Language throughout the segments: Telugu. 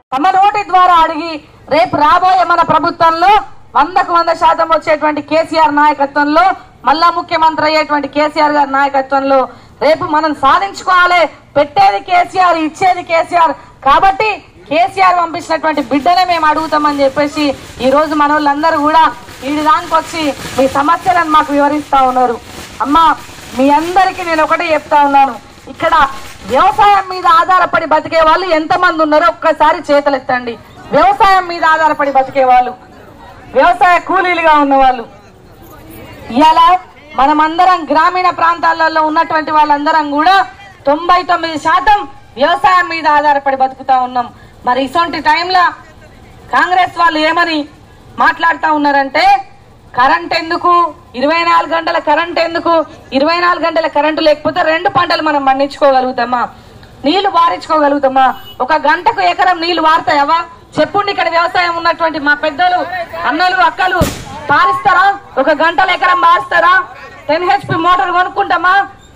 తమ నోటి ద్వారా అడిగి రేపు రాబోయే మన ప్రభుత్వంలో వందకు వంద శాతం వచ్చేటువంటి కేసీఆర్ నాయకత్వంలో మళ్ళా ముఖ్యమంత్రి అయ్యేటువంటి కేసీఆర్ గారి నాయకత్వంలో రేపు మనం సాధించుకోవాలి పెట్టేది కేసీఆర్ ఇచ్చేది కేసీఆర్ కాబట్టి కేసీఆర్ పంపించినటువంటి బిడ్డనే మేము అడుగుతామని చెప్పేసి ఈ రోజు మన వాళ్ళందరూ కూడా ఈ దానికి వచ్చి మీ సమస్యలను మాకు వివరిస్తా ఉన్నారు అమ్మా మీ అందరికీ నేను ఒకటే చెప్తా ఉన్నాను ఇక్కడ వ్యవసాయం మీద ఆధారపడి బతికే వాళ్ళు ఎంతమంది ఉన్నారో ఒక్కసారి చేతులెత్తండి వ్యవసాయం మీద ఆధారపడి బతికే వాళ్ళు వ్యవసాయ కూలీలుగా ఉన్నవాళ్ళు ఇవాళ మనమందరం గ్రామీణ ప్రాంతాలలో ఉన్నటువంటి వాళ్ళందరం కూడా తొంభై తొమ్మిది శాతం వ్యవసాయం మీద ఆధారపడి బతుకుతా ఉన్నాం మరి ఇటువంటి టైంలో కాంగ్రెస్ వాళ్ళు ఏమని మాట్లాడుతా ఉన్నారంటే కరెంట్ ఎందుకు ఇరవై నాలుగు గంటల కరెంట్ ఎందుకు ఇరవై నాలుగు గంటల కరెంటు లేకపోతే రెండు పంటలు మనం పండించుకోగలుగుతామా నీళ్లు వారించుకోగలుగుతామా ఒక గంటకు ఎకరం నీళ్లు వారుతాయవా చెప్పుండి ఇక్కడ వ్యవసాయం ఉన్నటువంటి మా పెద్దలు అన్నలు అక్కలు పారిస్తారా ఒక గంటల ఎకరం పారిస్తారా టెన్ హెచ్పి మోటార్ కొనుక్కుంటామా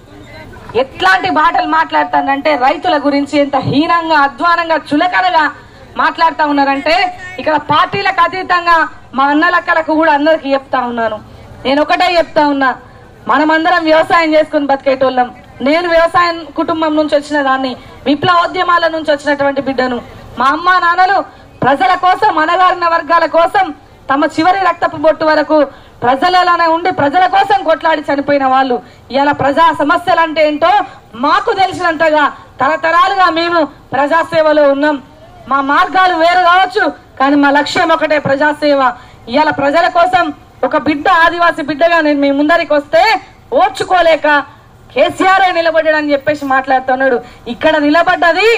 ఎట్లాంటి మాటలు మాట్లాడతానంటే రైతుల గురించి ఎంత హీనంగా అధ్వానంగా చులకనగా మాట్లాడుతా ఉన్నారంటే ఇక్కడ పార్టీలకు అతీతంగా మా అన్నలక్కలకు కూడా అందరికి చెప్తా ఉన్నాను నేను ఒకటే చెప్తా ఉన్నా మనమందరం వ్యవసాయం చేసుకుని బతికేటోళ్ళం నేను వ్యవసాయం కుటుంబం నుంచి వచ్చిన దాన్ని విప్లవోద్యమాల నుంచి వచ్చినటువంటి బిడ్డను మా అమ్మ నాన్నలు ప్రజల కోసం అనగారిన వర్గాల కోసం తమ చివరి రక్తపు బొట్టు వరకు ప్రజలలోనే ఉండి ప్రజల కోసం కొట్లాడి చనిపోయిన వాళ్ళు ఇలా ప్రజా సమస్యలు అంటే ఏంటో మాకు తెలిసినంతగా తరతరాలుగా మేము ప్రజాసేవలో ఉన్నాం మా మార్గాలు వేరు కావచ్చు కానీ మా లక్ష్యం ఒకటే ప్రజాసేవ ఇవాళ ప్రజల కోసం ఒక బిడ్డ ఆదివాసి బిడ్డగా నేను మీ ముందరికి వస్తే ఓర్చుకోలేక కేసీఆర్ నిలబడ్డాడని చెప్పేసి మాట్లాడుతున్నాడు ఇక్కడ నిలబడ్డది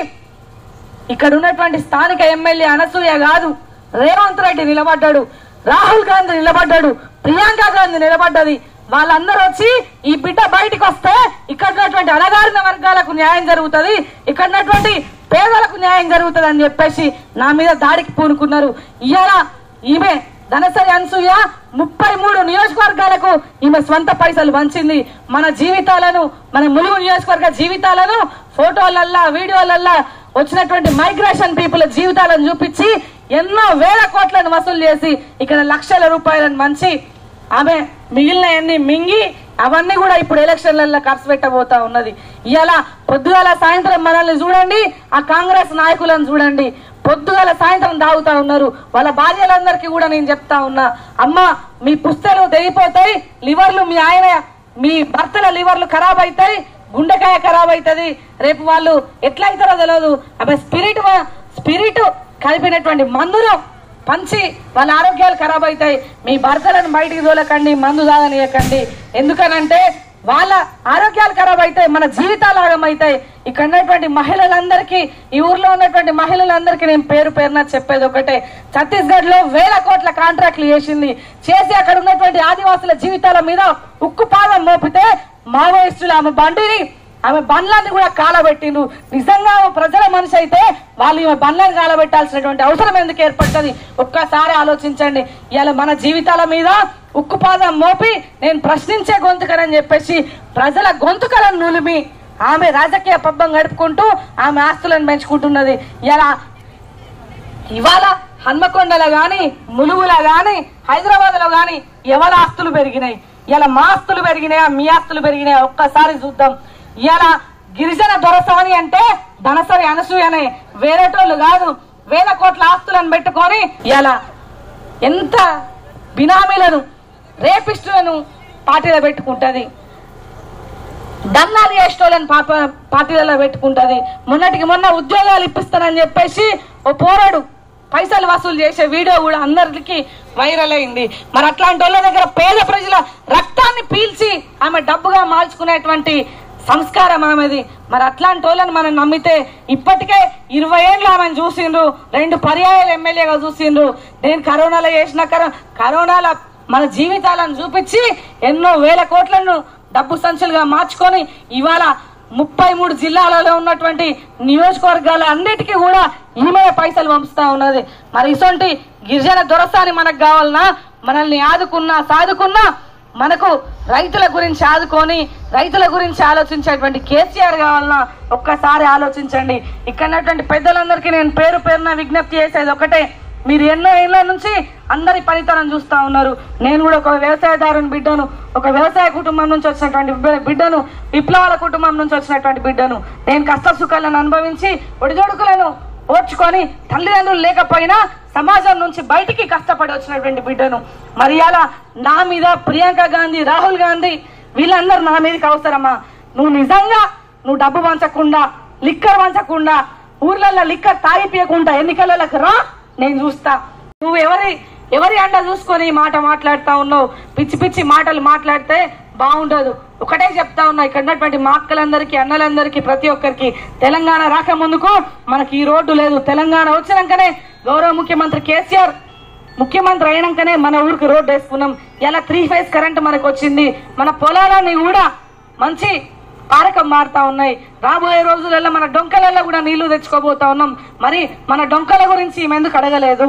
ఇక్కడ ఉన్నటువంటి స్థానిక ఎమ్మెల్యే అనసూయ కాదు రేవంత్ రెడ్డి నిలబడ్డాడు రాహుల్ గాంధీ నిలబడ్డాడు ప్రియాంక గాంధీ నిలబడ్డది వాళ్ళందరూ వచ్చి ఈ బిడ్డ బయటికి వస్తే ఇక్కడ ఉన్నటువంటి అణగారిన వర్గాలకు న్యాయం జరుగుతుంది ఇక్కడ ఉన్నటువంటి పేదలకు న్యాయం జరుగుతుంది అని చెప్పేసి నా మీద దాడికి పూనుకున్నారు ఇవాళ ఈమె ధనసరి అనసూయ ముప్పై మూడు నియోజకవర్గాలకు ఈమె స్వంత పైసలు పంచింది మన జీవితాలను మన ములుగు నియోజకవర్గ జీవితాలను ఫోటోలల్లా వీడియోలల్లా వచ్చినటువంటి మైగ్రేషన్ పీపుల్ జీవితాలను చూపించి ఎన్నో వేల కోట్లను వసూలు చేసి ఇక్కడ లక్షల రూపాయలను మంచి ఆమె మిగిలినవన్నీ మింగి అవన్నీ కూడా ఇప్పుడు ఎలక్షన్లలో ఖర్చు పెట్టబోతా ఉన్నది ఇలా పొద్దుగాల సాయంత్రం మనల్ని చూడండి ఆ కాంగ్రెస్ నాయకులను చూడండి పొద్దుగాల సాయంత్రం తాగుతా ఉన్నారు వాళ్ళ భార్యలందరికీ కూడా నేను చెప్తా ఉన్నా అమ్మ మీ పుస్తలు తెగిపోతాయి లివర్లు మీ ఆయన మీ భర్తల లివర్లు ఖరాబ్ అవుతాయి గుండెకాయ ఖరాబ్ అవుతుంది రేపు వాళ్ళు ఎట్లా అవుతారో తెలియదు అబ్బాయి స్పిరిట్ స్పిరిట్ కలిపినటువంటి మందులు పంచి వాళ్ళ ఆరోగ్యాలు ఖరాబ్ అవుతాయి మీ భర్తలను బయటికి తోలకండి మందు తాగనీయకండి ఎందుకనంటే వాళ్ళ ఆరోగ్యాలు ఖరాబ్ అవుతాయి మన జీవితాలు ఆగమవుతాయి ఇక్కడ ఉన్నటువంటి మహిళలందరికీ ఈ ఊర్లో ఉన్నటువంటి మహిళలందరికీ నేను పేరు పేరున చెప్పేది ఒకటే ఛత్తీస్గఢ్ లో వేల కోట్ల కాంట్రాక్ట్లు చేసింది చేసి అక్కడ ఉన్నటువంటి ఆదివాసుల జీవితాల మీద ఉక్కుపాదం మోపితే మావోయిస్టులు ఆమె బండిని ఆమె బండ్లాన్ని కూడా కాలబెట్టిండు నిజంగా ఆమె ప్రజల మనిషి అయితే వాళ్ళు ఈమె బండ్లను కాలబెట్టాల్సినటువంటి అవసరం ఎందుకు ఏర్పడుతుంది ఒక్కసారి ఆలోచించండి ఇవాళ మన జీవితాల మీద ఉక్కుపాదం మోపి నేను ప్రశ్నించే గొంతుకనని చెప్పేసి ప్రజల గొంతుకలను నులిమి ఆమె రాజకీయ పబ్బం గడుపుకుంటూ ఆమె ఆస్తులను పెంచుకుంటున్నది ఇలా ఇవాళ హన్మకొండలో గాని ములుగులో గాని హైదరాబాద్ లో గాని ఎవరి ఆస్తులు పెరిగినాయి ఇలా మా ఆస్తులు పెరిగినాయా మీ ఆస్తులు పెరిగినాయా ఒక్కసారి చూద్దాం ఇలా గిరిజన దొరసాని అంటే ధనసరి అనసూయనే వేరేటోళ్ళు కాదు వేల కోట్ల ఆస్తులను పెట్టుకొని ఇలా ఎంత బినామీలను రేపిస్టులను పార్టీలో పెట్టుకుంటది దన్నాలు చేసేటోళ్ళని పాప పార్టీలలో పెట్టుకుంటది మొన్నటికి మొన్న ఉద్యోగాలు ఇప్పిస్తానని చెప్పేసి ఓ పోరాడు పైసలు వసూలు చేసే వీడియో కూడా అందరికి వైరల్ అయింది మరి అట్లాంటి వాళ్ళ దగ్గర పేద ప్రజల రక్తాన్ని పీల్చి ఆమె డబ్బుగా మార్చుకునేటువంటి సంస్కారం ఆమెది మరి అట్లాంటి వాళ్ళని మనం నమ్మితే ఇప్పటికే ఇరవై ఏళ్ళు ఆమెను చూసిండ్రు రెండు పర్యాయాలు ఎమ్మెల్యేగా చూసిండ్రు నేను కరోనాలో చేసిన కరో- కరోనాలో మన జీవితాలను చూపించి ఎన్నో వేల కోట్లను డబ్బు సంచులుగా మార్చుకొని ఇవాళ ముప్పై మూడు జిల్లాలలో ఉన్నటువంటి నియోజకవర్గాల అన్నిటికీ కూడా ఈమె పైసలు పంపుతా ఉన్నది మరి ఇటువంటి గిరిజన దొరసాని మనకు కావాలన్నా మనల్ని ఆదుకున్నా సాదుకున్నా మనకు రైతుల గురించి ఆదుకొని రైతుల గురించి ఆలోచించేటువంటి కేసీఆర్ కావాలన్నా ఒక్కసారి ఆలోచించండి ఇక్కడ ఉన్నటువంటి పెద్దలందరికీ నేను పేరు పేరున విజ్ఞప్తి చేసేది ఒకటే మీరు ఎన్నో ఏళ్ళ నుంచి అందరి పనితనం చూస్తా ఉన్నారు నేను కూడా ఒక వ్యవసాయదారుని బిడ్డను ఒక వ్యవసాయ కుటుంబం నుంచి వచ్చినటువంటి బి- బిడ్డను విప్లవాల కుటుంబం నుంచి వచ్చినటువంటి బిడ్డను నేను కష్ట సుఖాలను అనుభవించి ఒడిదొడుకులను ఓర్చుకొని తల్లిదండ్రులు లేకపోయినా సమాజం నుంచి బయటికి కష్టపడి వచ్చినటువంటి బిడ్డను మరి అలా నా మీద ప్రియాంక గాంధీ రాహుల్ గాంధీ వీళ్ళందరూ నా మీదకి అవసరమా నువ్వు నిజంగా నువ్వు డబ్బు పంచకుండా లిక్కర్ పంచకుండా ఊర్లలో లిక్కర్ తాగిపోయకుండా ఎన్నికలకు రా నేను చూస్తా నువ్వు ఎవరి ఎవరి అండ చూసుకొని ఈ మాట మాట్లాడుతా ఉన్నావు పిచ్చి పిచ్చి మాటలు మాట్లాడితే బాగుండదు ఒకటే చెప్తా ఉన్నా ఇక్కడ ఉన్నటువంటి మా అక్కలందరికీ అన్నలందరికీ ప్రతి ఒక్కరికి తెలంగాణ రాక ముందుకు మనకి ఈ రోడ్డు లేదు తెలంగాణ వచ్చినాకనే గౌరవ ముఖ్యమంత్రి కేసీఆర్ ముఖ్యమంత్రి అయినాకనే మన ఊరికి రోడ్డు వేసుకున్నాం ఇలా త్రీ ఫేజ్ కరెంట్ మనకు వచ్చింది మన పొలాలన్నీ కూడా మంచి కారకం మారుతా ఉన్నాయి రాబోయే రోజులలో మన డొంకలలో కూడా నీళ్లు తెచ్చుకోబోతా ఉన్నాం మరి మన డొంకల గురించి ఈమె ఎందుకు అడగలేదు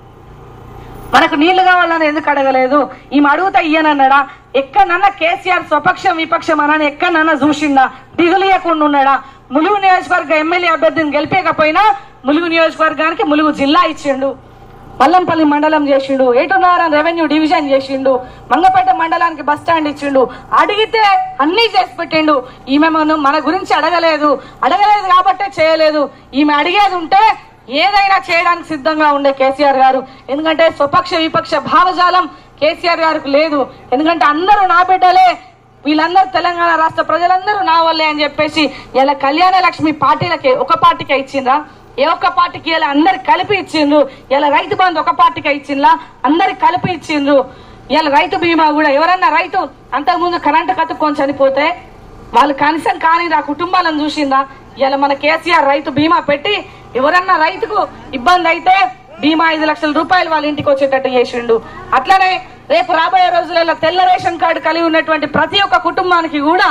మనకు నీళ్లు కావాలని ఎందుకు అడగలేదు ఈమె అడుగుతా ఇయ్యనన్నాడా ఎక్కడన్నా కేసీఆర్ స్వపక్షం విపక్షం అని ఎక్కడన్నా చూసిండా దిగులియకుండా ఉన్నాడా ములుగు నియోజకవర్గ ఎమ్మెల్యే అభ్యర్థిని గెలిపేకపోయినా ములుగు నియోజకవర్గానికి ములుగు జిల్లా ఇచ్చిండు మల్లంపల్లి మండలం చేసిండు ఏటున్నారని రెవెన్యూ డివిజన్ చేసిండు మంగపేట మండలానికి బస్ స్టాండ్ ఇచ్చిండు అడిగితే అన్ని చేసి పెట్టిండు ఈమె మనం మన గురించి అడగలేదు అడగలేదు కాబట్టే చేయలేదు ఈమె అడిగేది ఉంటే ఏదైనా చేయడానికి సిద్ధంగా ఉండే కేసీఆర్ గారు ఎందుకంటే స్వపక్ష విపక్ష భావజాలం కేసీఆర్ గారికి లేదు ఎందుకంటే అందరూ నా బిడ్డలే వీళ్ళందరూ తెలంగాణ రాష్ట్ర ప్రజలందరూ నా వల్లే అని చెప్పేసి ఇలా కళ్యాణ లక్ష్మి పార్టీలకి ఒక పార్టీకే ఇచ్చిందా ఏ ఒక్క పార్టీకి ఇలా అందరు కలిపి ఇచ్చిండ్రు ఇలా రైతు బంధు ఒక పార్టీకే ఇచ్చిండ్లా అందరి కలిపి ఇచ్చిండ్రు ఇలా రైతు బీమా కూడా ఎవరన్నా రైతు అంతకుముందు కరెంటు కతుక్కొని చనిపోతే వాళ్ళు కనీసం కానీ ఆ కుటుంబాలను చూసిందా ఇలా మన కేసీఆర్ రైతు బీమా పెట్టి ఎవరన్నా రైతుకు ఇబ్బంది అయితే బీమా ఐదు లక్షల రూపాయలు వాళ్ళ ఇంటికి వచ్చేటట్టు చేసిండు అట్లనే రేపు రాబోయే రోజులలో తెల్ల రేషన్ కార్డు కలిగి ఉన్నటువంటి ప్రతి ఒక్క కుటుంబానికి కూడా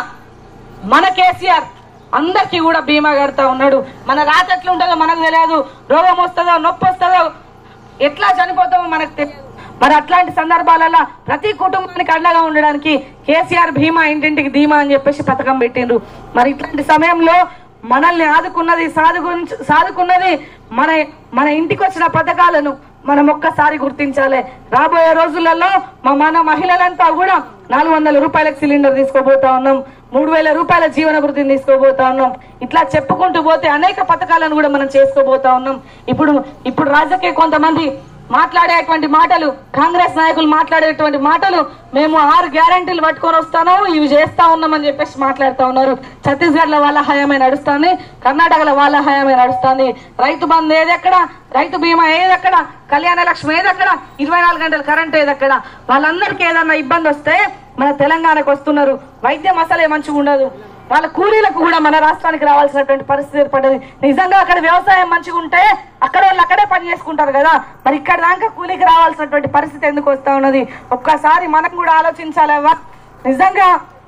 మన కేసీఆర్ అందరికీ కూడా బీమా కడతా ఉన్నాడు మన రాత ఎట్లా ఉంటుందో మనకు తెలియదు రోగం వస్తుందో నొప్పి వస్తుందో ఎట్లా చనిపోతామో మనకు తెలియదు మరి అట్లాంటి సందర్భాలలో ప్రతి కుటుంబానికి అండగా ఉండడానికి కేసీఆర్ భీమా ఇంటింటికి ధీమా అని చెప్పేసి పథకం పెట్టిండ్రు మరి ఇట్లాంటి సమయంలో మనల్ని ఆదుకున్నది సాధుకు సాదుకున్నది మన మన ఇంటికి వచ్చిన పథకాలను మనం ఒక్కసారి గుర్తించాలి రాబోయే రోజులలో మా మన మహిళలంతా కూడా నాలుగు వందల రూపాయలకు సిలిండర్ తీసుకోబోతా ఉన్నాం మూడు వేల రూపాయల జీవన వృద్ధిని తీసుకోబోతా ఉన్నాం ఇట్లా చెప్పుకుంటూ పోతే అనేక పథకాలను కూడా మనం చేసుకోబోతా ఉన్నాం ఇప్పుడు ఇప్పుడు రాజకీయ కొంతమంది మాట్లాడేటువంటి మాటలు కాంగ్రెస్ నాయకులు మాట్లాడేటువంటి మాటలు మేము ఆరు గ్యారంటీలు పట్టుకొని వస్తాను ఇవి చేస్తా ఉన్నామని చెప్పేసి మాట్లాడుతా ఉన్నారు ఛత్తీస్గఢ్ లో వాళ్ళ హయామే నడుస్తుంది కర్ణాటకలో వాళ్ళ హయామే నడుస్తుంది రైతు బంధు ఏదెక్కడ రైతు బీమా ఏదెక్కడ కళ్యాణ లక్ష్మి ఏదెక్కడ ఇరవై నాలుగు గంటల కరెంట్ ఏదెక్కడ వాళ్ళందరికీ ఏదన్నా ఇబ్బంది వస్తే మన తెలంగాణకు వస్తున్నారు వైద్యం అసలే మంచిగా ఉండదు వాళ్ళ కూలీలకు కూడా మన రాష్ట్రానికి రావాల్సినటువంటి పరిస్థితి ఏర్పడ్డది నిజంగా అక్కడ వ్యవసాయం మంచిగా ఉంటే అక్కడ వాళ్ళు అక్కడే పని చేసుకుంటారు కదా మరి ఇక్కడ దాకా కూలీకి రావాల్సినటువంటి పరిస్థితి ఎందుకు వస్తా ఉన్నది ఒక్కసారి మనం కూడా ఆలోచించాలవ్వా నిజంగా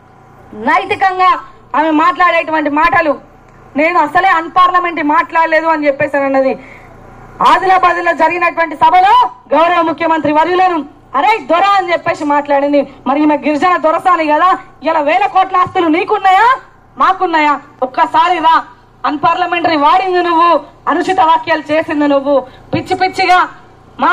నైతికంగా ఆమె మాట్లాడేటువంటి మాటలు నేను అసలే అన్పార్లమెంట్ మాట్లాడలేదు అని చెప్పేసి అన్నది ఆదిలాబాద్ లో జరిగినటువంటి సభలో గౌరవ ముఖ్యమంత్రి వర్యులను అరే దొర అని చెప్పేసి మాట్లాడింది మరి ఈమె గిరిజన దొరసాని కదా ఇలా వేల కోట్ల ఆస్తులు నీకున్నాయా మాకున్నాయా ఒక్కసారి రా అన్పార్లమెంటరీ వాడింది నువ్వు అనుచిత వాక్యాలు చేసింది నువ్వు పిచ్చి పిచ్చిగా మా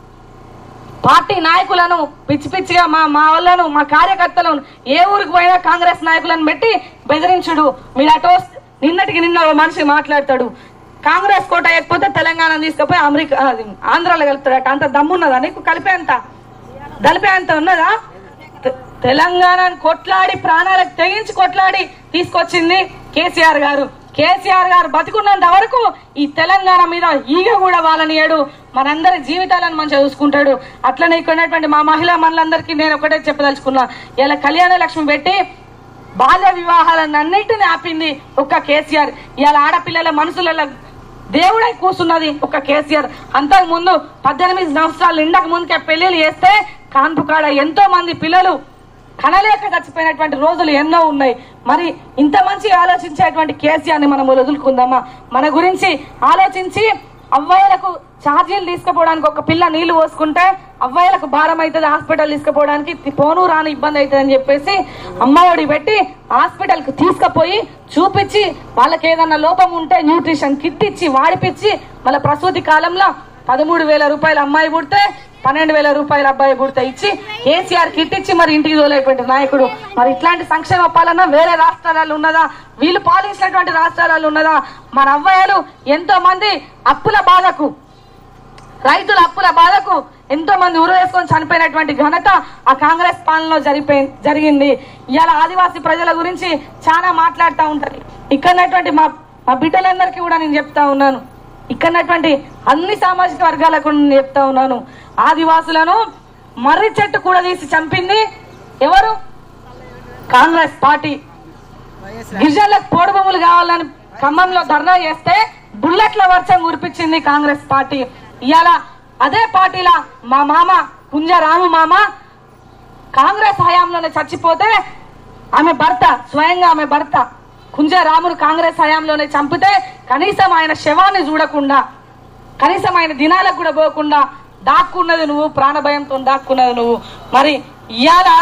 పార్టీ నాయకులను పిచ్చి పిచ్చిగా మా మా వాళ్ళను మా కార్యకర్తలను ఏ ఊరికి పోయినా కాంగ్రెస్ నాయకులను పెట్టి బెదిరించుడు మీరు అటో నిన్నటికి నిన్న ఓ మనిషి మాట్లాడతాడు కాంగ్రెస్ కోట ఎక్కిపోతే తెలంగాణ తీసుకుపోయి అమెరికా అది, ఆంధ్రాలో కలుపుతాడట అంత దమ్మున్నదా నీకు కలిపే అంత కలిపే అంత ఉన్నదా తె- తెలంగాణను కొట్లాడి ప్రాణాలకు తెగించి కొట్లాడి తీసుకొచ్చింది కేసీఆర్ గారు కేసీఆర్ గారు బతికున్నంత వరకు ఈ తెలంగాణ మీద ఈగ కూడా వాళ్ళనియడు మనందరి జీవితాలను మంచిగా చూసుకుంటాడు అట్లనే ఇక్కడ ఉన్నటువంటి మా మహిళా మనులందరికీ నేను ఒకటే చెప్పదలుచుకున్నా ఇలా కళ్యాణ లక్ష్మి పెట్టి బాల్య వివాహాలను అన్నింటినీ ఆపింది ఒక్క కేసీఆర్ ఇవాళ ఆడపిల్లల మనసులలో దేవుడై కూర్చున్నది ఒక కేసీఆర్ అంతకు ముందు పద్దెనిమిది సంవత్సరాలు నిండక ముందుకే పెళ్లిళ్ళు చేస్తే కాన్పు కాడ ఎంతో మంది పిల్లలు కనలేక చచ్చిపోయినటువంటి రోజులు ఎన్నో ఉన్నాయి మరి ఇంత మంచి ఆలోచించేటువంటి కేసీఆర్ ని మనం వదులుకుందామా మన గురించి ఆలోచించి అవ్వాయిలకు ఛార్జీలు తీసుకుపోవడానికి ఒక పిల్ల నీళ్లు పోసుకుంటే అవ్వాయిలకు భారం అవుతుంది హాస్పిటల్ తీసుకుపోవడానికి తి- పోను రాని ఇబ్బంది అవుతుంది అని చెప్పేసి అమ్మఒడి పెట్టి హాస్పిటల్ కు తీసుకుపోయి చూపించి వాళ్ళకి ఏదన్నా లోపం ఉంటే న్యూట్రిషన్ కిట్ ఇచ్చి వాడిపించి మళ్ళీ ప్రసూతి కాలంలో పదమూడు వేల రూపాయల అమ్మాయి పుడితే పన్నెండు వేల రూపాయల అబ్బాయి పుడితే ఇచ్చి కేసీఆర్ కిట్ ఇచ్చి మరి ఇంటికి తోలైపోయింది నాయకుడు మరి ఇట్లాంటి సంక్షేమ పాలన వేరే రాష్ట్రాలలో ఉన్నదా వీళ్ళు పాలించినటువంటి రాష్ట్రాలలో ఉన్నదా మన అవ్వయాలు ఎంతో మంది అప్పుల బాధకు రైతుల అప్పుల బాధకు ఎంతో మంది ఉరు వేసుకొని చనిపోయినటువంటి ఘనత ఆ కాంగ్రెస్ పాలనలో జరిపోయి జరిగింది ఇవాళ ఆదివాసీ ప్రజల గురించి చాలా మాట్లాడుతూ ఉంటది ఇక్కడటువంటి మా మా బిడ్డలందరికీ కూడా నేను చెప్తా ఉన్నాను ఇక్కడటువంటి అన్ని సామాజిక వర్గాలకు నేను చెప్తా ఉన్నాను ఆదివాసులను మర్రి చెట్టు కూడా తీసి చంపింది ఎవరు కాంగ్రెస్ పార్టీ గిరిజనులకు పోడు భూములు కావాలని ఖమ్మంలో ధర్నా చేస్తే బుల్లెట్ల వర్షం కురిపించింది కాంగ్రెస్ పార్టీ ఇవాళ అదే పార్టీలా మా మామ కుంజ రాము మామ కాంగ్రెస్ హయాంలోనే చచ్చిపోతే ఆమె భర్త స్వయంగా ఆమె భర్త కుంజ రామును కాంగ్రెస్ హయాంలోనే చంపితే కనీసం ఆయన శవాన్ని చూడకుండా కనీసం ఆయన దినాలకు కూడా పోకుండా దాక్కున్నది నువ్వు ప్రాణభయంతో దాక్కున్నది నువ్వు మరి ఇవాళ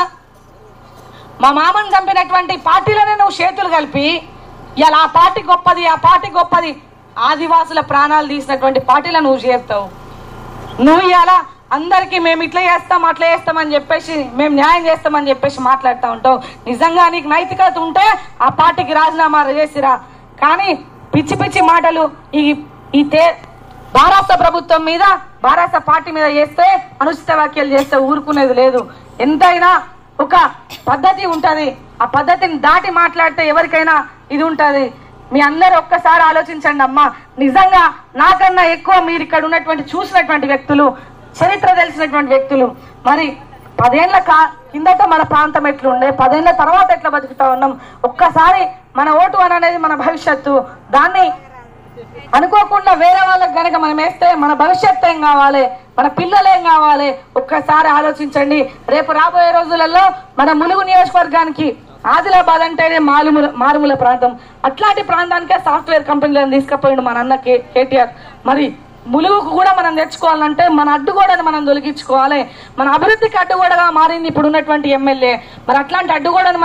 మా మామని చంపినటువంటి పార్టీలోనే నువ్వు చేతులు కలిపి ఇవాళ ఆ పార్టీ గొప్పది ఆ పార్టీ గొప్పది ఆదివాసుల ప్రాణాలు తీసినటువంటి పార్టీలో నువ్వు చేస్తావు నువ్వు ఇవాళ అందరికీ మేము ఇట్లా చేస్తాం అట్లా చేస్తామని చెప్పేసి మేము న్యాయం చేస్తామని చెప్పేసి మాట్లాడుతూ ఉంటావు నిజంగా నీకు నైతికత ఉంటే ఆ పార్టీకి రాజీనామా చేసిరా కానీ పిచ్చి పిచ్చి మాటలు ఈ ఈ తే భారత ప్రభుత్వం మీద భారత పార్టీ మీద చేస్తే అనుచిత వ్యాఖ్యలు చేస్తే ఊరుకునేది లేదు ఎంతైనా ఒక పద్ధతి ఉంటది ఆ పద్ధతిని దాటి మాట్లాడితే ఎవరికైనా ఇది ఉంటది మీ అందరు ఒక్కసారి ఆలోచించండి అమ్మా నిజంగా నాకన్నా ఎక్కువ మీరు ఇక్కడ ఉన్నటువంటి చూసినటువంటి వ్యక్తులు చరిత్ర తెలిసినటువంటి వ్యక్తులు మరి పదేళ్ల కా కిందట మన ప్రాంతం ఎట్లుండే పదేళ్ల తర్వాత ఎట్లా బతుకుతా ఉన్నాం ఒక్కసారి మన ఓటు అని అనేది మన భవిష్యత్తు దాన్ని అనుకోకుండా వేరే వాళ్ళకి గనక మనం వేస్తే మన భవిష్యత్తు ఏం కావాలి మన పిల్లలు ఏం కావాలి ఒక్కసారి ఆలోచించండి రేపు రాబోయే రోజులలో మన ములుగు నియోజకవర్గానికి ఆదిలాబాద్ అంటేనే మారుమూల మారుమూల ప్రాంతం అట్లాంటి ప్రాంతానికే సాఫ్ట్వేర్ కంపెనీలను తీసుకుపోయిండు మన అన్న కే కేటీఆర్ మరి ములుగుకు కూడా మనం తెచ్చుకోవాలంటే మన అడ్డుగోడను మనం తొలగించుకోవాలి మన అభివృద్ధికి అడ్డుగోడగా మారింది ఇప్పుడు ఉన్నటువంటి ఎమ్మెల్యే మరి అట్లాంటి అడ్డుగోడను మనం